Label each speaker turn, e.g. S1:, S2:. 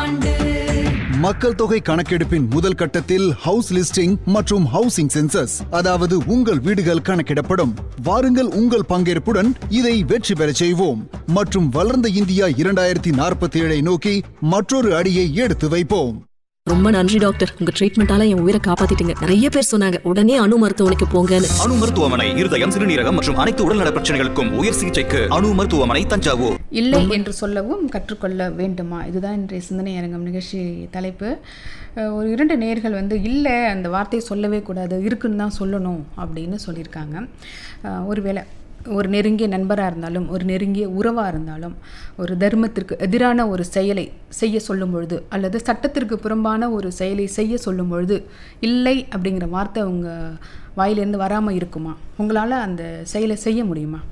S1: ஆண்டு
S2: மக்கள் தொகை கணக்கெடுப்பின் முதல் கட்டத்தில் ஹவுஸ் லிஸ்டிங் மற்றும் ஹவுசிங் சென்சஸ் அதாவது உங்கள் வீடுகள் கணக்கிடப்படும் வாருங்கள் உங்கள் பங்கேற்புடன் இதை வெற்றி பெறச் செய்வோம் மற்றும் வளர்ந்த இந்தியா இரண்டாயிரத்தி நாற்பத்தி ஏழை நோக்கி மற்றொரு அடியை எடுத்து வைப்போம்
S3: ரொம்ப நன்றி டாக்டர் உங்க ட்ரீட்மெண்டால என் உயிரை காப்பாத்திட்டீங்க நிறைய பேர் சொன்னாங்க உடனே அணு மருத்துவமனைக்கு போங்கன்னு
S4: அணு மருத்துவமனை இருதயம் சிறுநீரகம் மற்றும் அனைத்து உடல்நல பிரச்சனைகளுக்கும் உயர் சிகிச்சைக்கு அணு மருத்துவமனை தஞ்சாவூர்
S5: இல்லை என்று சொல்லவும் கற்றுக்கொள்ள வேண்டுமா இதுதான் இன்றைய சிந்தனை அரங்கம் நிகழ்ச்சி தலைப்பு அஹ் ஒரு இரண்டு நேர்கள் வந்து இல்லை அந்த வார்த்தையை சொல்லவே கூடாது இருக்குன்னு தான் சொல்லணும் அப்படின்னு சொல்லியிருக்காங்க அஹ் ஒருவேளை ஒரு நெருங்கிய நண்பராக இருந்தாலும் ஒரு நெருங்கிய உறவாக இருந்தாலும் ஒரு தர்மத்திற்கு எதிரான ஒரு செயலை செய்ய சொல்லும் பொழுது அல்லது சட்டத்திற்கு புறம்பான ஒரு செயலை செய்ய சொல்லும் பொழுது இல்லை அப்படிங்கிற வார்த்தை உங்கள் வாயிலிருந்து வராமல் இருக்குமா உங்களால் அந்த செயலை செய்ய முடியுமா